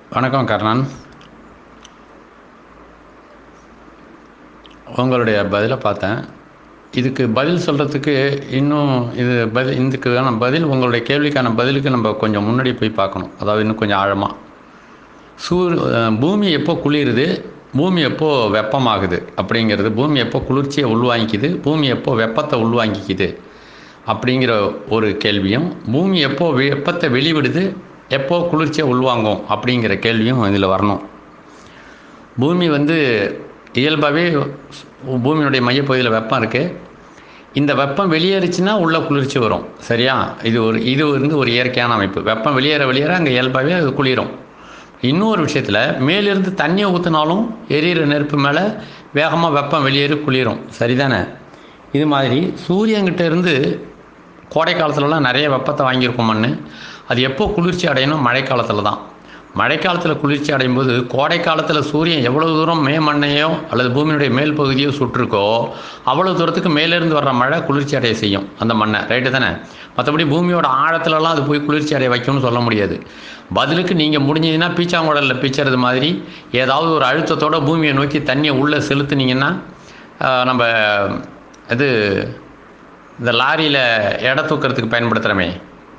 வணக்கம் கர்ணன் உங்களுடைய பதிலை பார்த்தேன் இதுக்கு பதில் சொல்கிறதுக்கு இன்னும் இது பதில் இதுக்கான பதில் உங்களுடைய கேள்விக்கான பதிலுக்கு நம்ம கொஞ்சம் முன்னாடி போய் பார்க்கணும் அதாவது இன்னும் கொஞ்சம் ஆழமாக சூர் அஹ் பூமி எப்போ குளிருது பூமி எப்போ வெப்பமாகுது அப்படிங்கிறது பூமி எப்போ குளிர்ச்சியை உள்வாங்கிக்குது பூமி எப்போ வெப்பத்தை உள்வாங்கிக்குது அப்படிங்கிற ஒரு கேள்வியும் பூமி எப்போ வெப்பத்தை வெளிவிடுது எப்போ குளிர்ச்சியை உள்வாங்கும் அப்படிங்கிற கேள்வியும் இதில் வரணும் பூமி வந்து இயல்பாகவே பூமியினுடைய மையப்பகுதியில் வெப்பம் இருக்குது இந்த வெப்பம் வெளியேறுச்சுன்னா உள்ள குளிர்ச்சி வரும் சரியா இது ஒரு இது வந்து ஒரு இயற்கையான அமைப்பு வெப்பம் வெளியேற வெளியேற அங்கே இயல்பாகவே அது குளிரும் இன்னொரு விஷயத்தில் மேலிருந்து தண்ணியை ஊற்றினாலும் எரியிற நெருப்பு மேலே வேகமாக வெப்பம் வெளியேறி குளிரும் சரிதானே இது மாதிரி சூரியன்கிட்ட இருந்து கோடை காலத்துலலாம் நிறைய வெப்பத்தை வாங்கியிருக்கோம் மண் அது எப்போ குளிர்ச்சி அடையணும் மழைக்காலத்தில் தான் மழைக்காலத்தில் குளிர்ச்சி அடையும் போது கோடை காலத்தில் சூரியன் எவ்வளோ தூரம் மே மண்ணையோ அல்லது பூமியினுடைய மேல் பகுதியோ சுட்டிருக்கோ அவ்வளோ தூரத்துக்கு மேலேருந்து வர்ற மழை குளிர்ச்சி அடைய செய்யும் அந்த மண்ணை ரைட்டு தானே மற்றபடி பூமியோட ஆழத்துலலாம் அது போய் குளிர்ச்சி அடைய வைக்கும்னு சொல்ல முடியாது பதிலுக்கு நீங்கள் முடிஞ்சதுன்னா பீச்சாங்குடலில் பீச்சறது மாதிரி ஏதாவது ஒரு அழுத்தத்தோட பூமியை நோக்கி தண்ணியை உள்ளே செலுத்துனீங்கன்னா ஆஹ், நம்ம இது இந்த லாரியில் எடை தூக்கிறதுக்கு பயன்படுத்துகிறோமே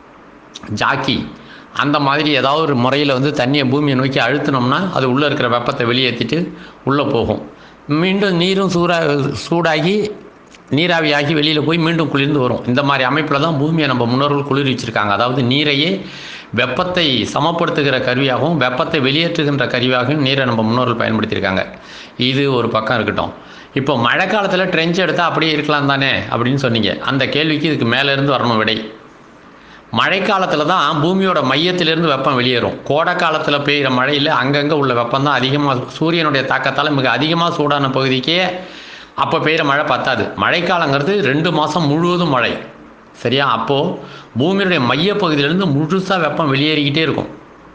ஜாக்கி அந்த மாதிரி ஏதாவது ஒரு முறையில் வந்து தண்ணியை பூமியை நோக்கி அழுத்தினோம்னா அது உள்ளே இருக்கிற வெப்பத்தை வெளியேற்றிட்டு உள்ளே போகும் மீண்டும் நீரும் சூடா சூடாகி நீராவியாகி வெளியில் போய் மீண்டும் குளிர்ந்து வரும் இந்த மாதிரி அமைப்பில் தான் பூமியை நம்ம முன்னோர்கள் குளிர்விச்சிருக்காங்க அதாவது நீரையே வெப்பத்தை சமப்படுத்துகிற கருவியாகவும் வெப்பத்தை வெளியேற்றுகின்ற கருவியாகவும் நீரை நம்ம முன்னோர்கள் பயன்படுத்தியிருக்காங்க இது ஒரு பக்கம் இருக்கட்டும் இப்போ மழை காலத்தில் ட்ரெஞ்ச் எடுத்தால் அப்படியே இருக்கலாம் தானே அப்படின்னு சொன்னீங்க அந்த கேள்விக்கு இதுக்கு மேலேருந்து வரணும் விடை மழைக்காலத்தில் தான் பூமியோட மையத்திலிருந்து வெப்பம் வெளியேறும் கோடை காலத்தில் பெய்கிற மழையில் அங்கங்கே உள்ள வெப்பம் தான் அதிகமாக சூரியனுடைய தாக்கத்தால் மிக அதிகமாக சூடான பகுதிக்கே அப்போ பெய்கிற மழை பத்தாது மழைக்காலங்கிறது ரெண்டு மாதம் முழுவதும் மழை சரியா அப்போது பூமியினுடைய மையப்பகுதியிலேருந்து முழுசாக வெப்பம் வெளியேறிக்கிட்டே இருக்கும்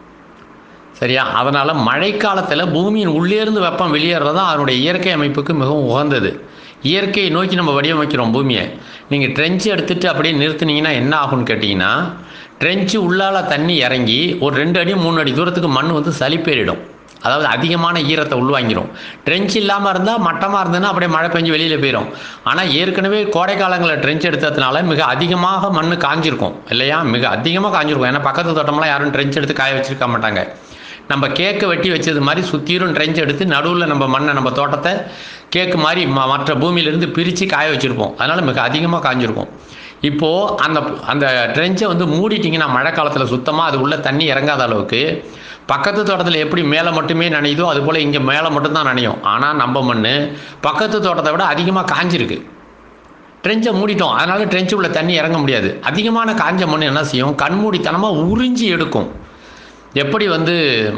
சரியா அதனால் மழைக்காலத்தில் பூமியின் உள்ளேருந்து வெப்பம் வெளியேறது தான் அதனுடைய இயற்கை அமைப்புக்கு மிகவும் உகந்தது இயற்கையை நோக்கி நம்ம வடிவமைக்கிறோம் பூமியை நீங்கள் ட்ரென்ச்சு எடுத்துகிட்டு அப்படியே நிறுத்துனீங்கன்னா என்ன ஆகும்னு கேட்டிங்கன்னா ட்ரென்ச்சு உள்ளால தண்ணி இறங்கி ஒரு ரெண்டு அடி மூணு அடி தூரத்துக்கு மண் வந்து சளிப்பேறிடும் அதாவது அதிகமான ஈரத்தை உள்வாங்கிடும் ட்ரென்ச் இல்லாமல் இருந்தால் மட்டமாக இருந்ததுன்னா அப்படியே மழை பெஞ்சு வெளியில் போயிடும் ஆனால் ஏற்கனவே கோடை காலங்களில் ட்ரென்ச் எடுத்ததுனால மிக அதிகமாக மண் காஞ்சிருக்கும் இல்லையா மிக அதிகமாக காஞ்சிருக்கும் ஏன்னா பக்கத்து தோட்டமெல்லாம் யாரும் ட்ரென்ச் எடுத்து காய வச்சிருக்க மாட்டாங்க நம்ம கேக்கை வெட்டி வச்சது மாதிரி சுற்றிலும் ட்ரெஞ்ச் எடுத்து நடுவில் நம்ம மண்ணை நம்ம தோட்டத்தை கேக்கு மாதிரி ம- மற்ற பூமியிலேருந்து பிரித்து காய வச்சுருப்போம் அதனால் மிக அதிகமாக காஞ்சிருக்கும் இப்போது அந்த அந்த ட்ரெஞ்சை வந்து மூடிட்டிங்கன்னா மழை காலத்தில் சுத்தமாக அது உள்ள தண்ணி இறங்காத அளவுக்கு பக்கத்து தோட்டத்தில் எப்படி மேலே மட்டுமே நனையுதோ அது போல் இங்கே மேலே மட்டும்தான் நனையும் ஆனால் நம்ம மண் பக்கத்து தோட்டத்தை விட அதிகமாக காஞ்சிருக்கு ட்ரெஞ்சை மூடிட்டோம் அதனால் ட்ரெஞ்சு உள்ள தண்ணி இறங்க முடியாது அதிகமான காஞ்ச மண் என்ன செய்யும் கண்மூடித்தனமாக உறிஞ்சி எடுக்கும் எப்படி வந்து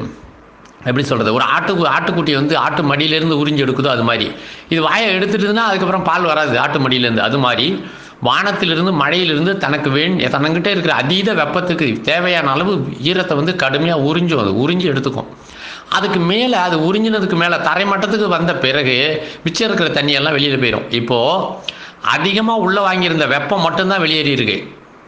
எப்படி சொல்கிறது ஒரு ஆட்டு ஆட்டுக்குட்டி வந்து ஆட்டு மடியிலேருந்து உறிஞ்சி எடுக்குதோ அது மாதிரி இது வாயை எடுத்துட்டுதுன்னா அதுக்கப்புறம் பால் வராது ஆட்டு மடியிலேருந்து அது மாதிரி வானத்திலிருந்து மழையிலிருந்து தனக்கு வேண் தனக்கிட்ட இருக்கிற அதீத வெப்பத்துக்கு தேவையான அளவு ஈரத்தை வந்து கடுமையாக உறிஞ்சும் அது உறிஞ்சி எடுத்துக்கும் அதுக்கு மேலே அது உறிஞ்சினதுக்கு மேலே தரை மட்டத்துக்கு வந்த பிறகு மிச்சம் இருக்கிற தண்ணியெல்லாம் வெளியில் போயிடும் இப்போது அதிகமாக உள்ளே வாங்கியிருந்த வெப்பம் மட்டும்தான் வெளியேறி இருக்கு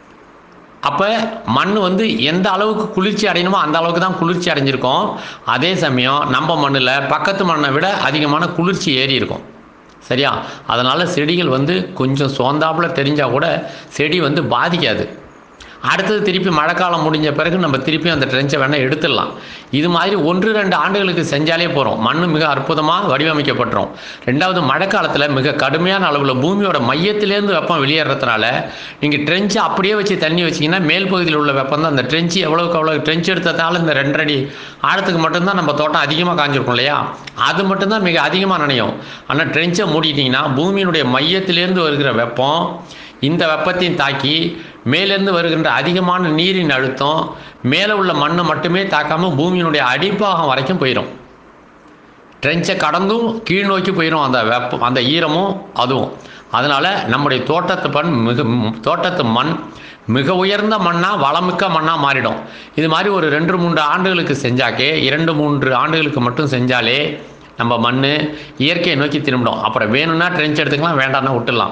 அப்போ மண் வந்து எந்த அளவுக்கு குளிர்ச்சி அடையணுமோ அந்த அளவுக்கு தான் குளிர்ச்சி அடைஞ்சிருக்கும் அதே சமயம் நம்ம மண்ணில் பக்கத்து மண்ணை விட அதிகமான குளிர்ச்சி ஏறி இருக்கும் சரியா அதனால் செடிகள் வந்து கொஞ்சம் சோந்தாப்புல தெரிஞ்சால் கூட செடி வந்து பாதிக்காது அடுத்தது திருப்பி மழைக்காலம் முடிஞ்ச பிறகு நம்ம திருப்பி அந்த ட்ரெஞ்சை வேணால் எடுத்துடலாம் இது மாதிரி ஒன்று ரெண்டு ஆண்டுகளுக்கு செஞ்சாலே போகிறோம் மண் மிக அற்புதமாக வடிவமைக்கப்பட்டுரும் ரெண்டாவது மழைக்காலத்தில் மிக கடுமையான அளவில் பூமியோட மையத்திலேருந்து வெப்பம் வெளியேறதுனால நீங்கள் ட்ரெஞ்சை அப்படியே வச்சு தண்ணி வச்சிங்கன்னா மேல் பகுதியில் உள்ள வெப்பம் தான் அந்த ட்ரெஞ்சு எவ்வளோக்கு எவ்வளோ ட்ரெஞ்ச் எடுத்ததுனால இந்த ரெண்டரை ஆழத்துக்கு மட்டும்தான் நம்ம தோட்டம் அதிகமாக காஞ்சிருக்கும் இல்லையா அது மட்டும்தான் மிக அதிகமாக நனையும் ஆனால் ட்ரெஞ்சை மூடிட்டிங்கன்னா பூமியினுடைய மையத்திலேருந்து வருகிற வெப்பம் இந்த வெப்பத்தையும் தாக்கி மேலேருந்து வருகின்ற அதிகமான நீரின் அழுத்தம் மேலே உள்ள மண்ணை மட்டுமே தாக்காமல் பூமியினுடைய அடிப்பாகம் வரைக்கும் போயிடும் ட்ரெஞ்சை கடந்தும் கீழ் நோக்கி போயிடும் அந்த வெப்பம் அந்த ஈரமும் அதுவும் அதனால் நம்முடைய தோட்டத்து மண் மிக ம், தோட்டத்து மண் மிக உயர்ந்த மண்ணாக வளமிக்க மண்ணாக மாறிடும் இது மாதிரி ஒரு ரெண்டு மூன்று ஆண்டுகளுக்கு செஞ்சாக்கே இரண்டு மூன்று ஆண்டுகளுக்கு மட்டும் செஞ்சாலே நம்ம மண் இயற்கையை நோக்கி திரும்பிடும் அப்புறம் வேணும்னா ட்ரெஞ்ச் எடுத்துக்கலாம் வேண்டாம்னா விட்டுடலாம்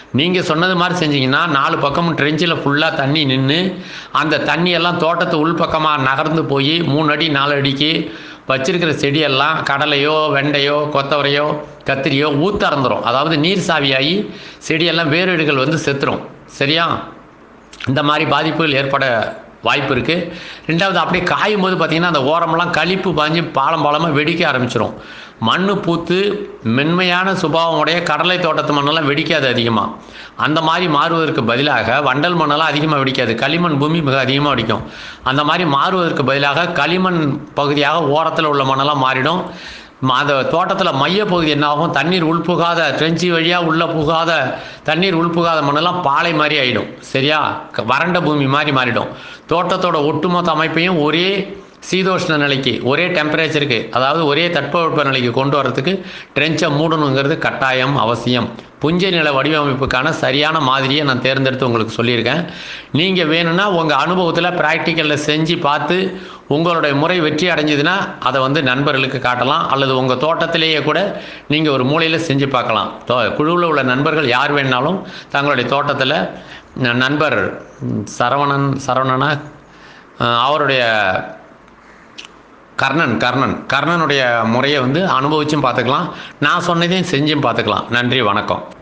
நீங்கள் சொன்னது மாதிரி செஞ்சீங்கன்னா நாலு பக்கமும் ட்ரெஞ்சில் ஃபுல்லாக தண்ணி நின்று அந்த தண்ணியெல்லாம் தோட்டத்து உள்பக்கமாக நகர்ந்து போய் மூணு அடி நாலு அடிக்கு வச்சிருக்கிற செடியெல்லாம் கடலையோ வெண்டையோ கொத்தவரையோ கத்திரியோ ஊத்தறந்துரும் அதாவது நீர் சாவியாகி செடியெல்லாம் வேரீடுகள் வந்து செத்துரும் சரியா இந்த மாதிரி பாதிப்புகள் ஏற்பட வாய்ப்பு இருக்குது ரெண்டாவது அப்படியே காயும் போது பார்த்திங்கன்னா அந்த ஓரமெல்லாம் களிப்பு பாஞ்சு பாலம் பாலமாக வெடிக்க ஆரம்பிச்சிரும் மண் பூத்து மென்மையான சுபாவம் உடைய கடலை தோட்டத்து மண்ணெல்லாம் வெடிக்காது அதிகமாக அந்த மாதிரி மாறுவதற்கு பதிலாக வண்டல் மண்ணெல்லாம் அதிகமாக வெடிக்காது களிமண் பூமி மிக அதிகமாக வெடிக்கும் அந்த மாதிரி மாறுவதற்கு பதிலாக களிமண் பகுதியாக ஓரத்தில் உள்ள மண்ணெல்லாம் மாறிடும் ம- அந்த தோட்டத்தில் மையப்பகுதி என்ன ஆகும் தண்ணீர் உள்புகாத ட்ரெஞ்சி வழியாக உள்ளே புகாத தண்ணீர் உள்புகாத மண்ணெல்லாம் பாலை மாதிரி ஆகிடும் சரியா க- வறண்ட பூமி மாதிரி மாறிடும் தோட்டத்தோட ஒட்டுமொத்த அமைப்பையும் ஒரே சீதோஷ்ண நிலைக்கு ஒரே டெம்பரேச்சருக்கு அதாவது ஒரே தட்பவெப்ப நிலைக்கு கொண்டு வரதுக்கு ட்ரெஞ்சை மூடணுங்கிறது கட்டாயம் அவசியம் புஞ்சை நில வடிவமைப்புக்கான சரியான மாதிரியை நான் தேர்ந்தெடுத்து உங்களுக்கு சொல்லியிருக்கேன் நீங்கள் வேணும்னா உங்கள் அனுபவத்தில் ப்ராக்டிக்கலில் செஞ்சு பார்த்து உங்களுடைய முறை வெற்றி அடைஞ்சதுன்னா அதை வந்து நண்பர்களுக்கு காட்டலாம் அல்லது உங்கள் தோட்டத்திலேயே கூட நீங்கள் ஒரு மூலையில் செஞ்சு பார்க்கலாம் தோ குழுவில் உள்ள நண்பர்கள் யார் வேணாலும் தங்களுடைய தோட்டத்தில் ந- நண்பர் ம், சரவணன் சரவணனா அஹ், அவருடைய கர்ணன் கர்ணன் கர்ணனுடைய முறையை வந்து அனுபவிச்சும் பார்த்துக்கலாம் நான் சொன்னதையும் செஞ்சும் பார்த்துக்கலாம் நன்றி வணக்கம்